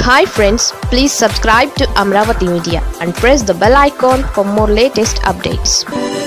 hi friends please subscribe to Amaravati media and press the bell icon for more latest updates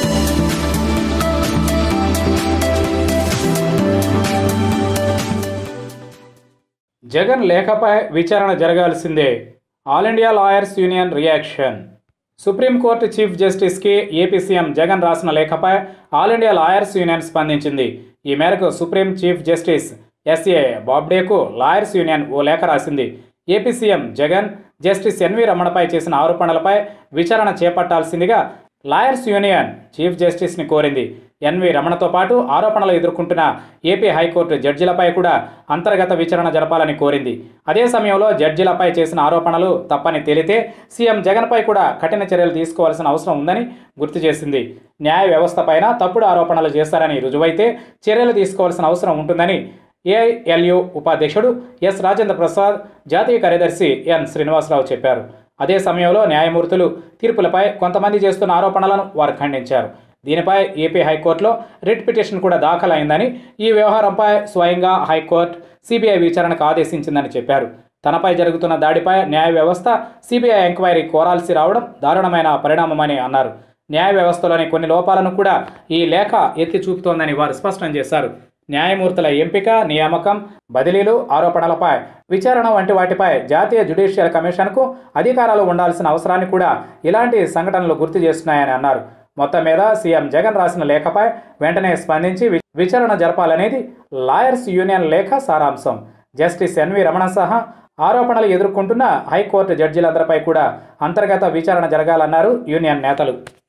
Jagan లేఖపై విచారణ జరగాల్సిందే all India lawyers union reaction supreme court chief జస్టిస్కి AP CM Jagan రాసిన లేఖపై all India lawyers union స్పందించింది ఈ మేరకు supreme chief justice SA బాబ్డేకు లాయర్స్ యూనియన్ ఓ లేఖ రాసింది AP CM Jagan justice NV రమణపై చేసిన ఆరోపణలపై విచారణ చేపట్టాల్సిందిగా లాయర్స్ యూనియన్ చీఫ్ జస్టిస్ని కోరింది ఎన్వి రమణతో పాటు ఆరోపణలు ఎదుర్కొంటున్న ఏపీ హైకోర్టు జడ్జిలపై కూడా అంతర్గత విచారణ జరపాలని కోరింది అదే సమయంలో జడ్జిలపై చేసిన ఆరోపణలు తప్పని తేలితే సీఎం జగన్పై కూడా కఠిన చర్యలు తీసుకోవాల్సిన అవసరం ఉందని గుర్తు చేసింది న్యాయ వ్యవస్థపైన తప్పుడు ఆరోపణలు చేస్తారని రుజువైతే చర్యలు తీసుకోవాల్సిన అవసరం ఉంటుందని ఏఐఎల్యు ఉపాధ్యక్షుడు ఎస్ రాజేంద్ర ప్రసాద్ జాతీయ కార్యదర్శి ఎన్ శ్రీనివాసరావు చెప్పారు అదే సమయంలో న్యాయమూర్తులు తీర్పులపై కొంతమంది చేస్తున్న ఆరోపణలను వారు ఖండించారు దీనిపై ఏపీ హైకోర్టులో రిట్ పిటిషన్ కూడా దాఖలైందని ఈ వ్యవహారంపై స్వయంగా హైకోర్టు సిబిఐ విచారణకు ఆదేశించిందని చెప్పారు తనపై జరుగుతున్న దాడిపై న్యాయ వ్యవస్థ సిబిఐ ఎంక్వైరీ కోరాల్సి రావడం దారుణమైన పరిణామమని అన్నారు న్యాయ వ్యవస్థలోని కొన్ని లోపాలను కూడా ఈ లేఖ ఎత్తి చూపుతోందని వారు స్పష్టం చేశారు న్యాయమూర్తుల ఎంపిక నియామకం బదిలీలు ఆరోపణలపై విచారణ వంటి వాటిపై జాతీయ జ్యుడిషియల్ కమిషన్కు అధికారాలు ఉండాల్సిన అవసరాన్ని కూడా ఇలాంటి సంఘటనలు గుర్తు చేస్తున్నాయని అన్నారు మొత్తం మీద సీఎం జగన్ రాసిన లేఖపై వెంటనే స్పందించి వి- విచారణ జరపాలనేది లాయర్స్ యూనియన్ లేఖ సారాంశం జస్టిస్ ఎన్వి రమణ సహా ఆరోపణలు ఎదుర్కొంటున్న హైకోర్టు జడ్జీలందరిపై కూడా అంతర్గత విచారణ జరగాలన్నారు యూనియన్ నేతలు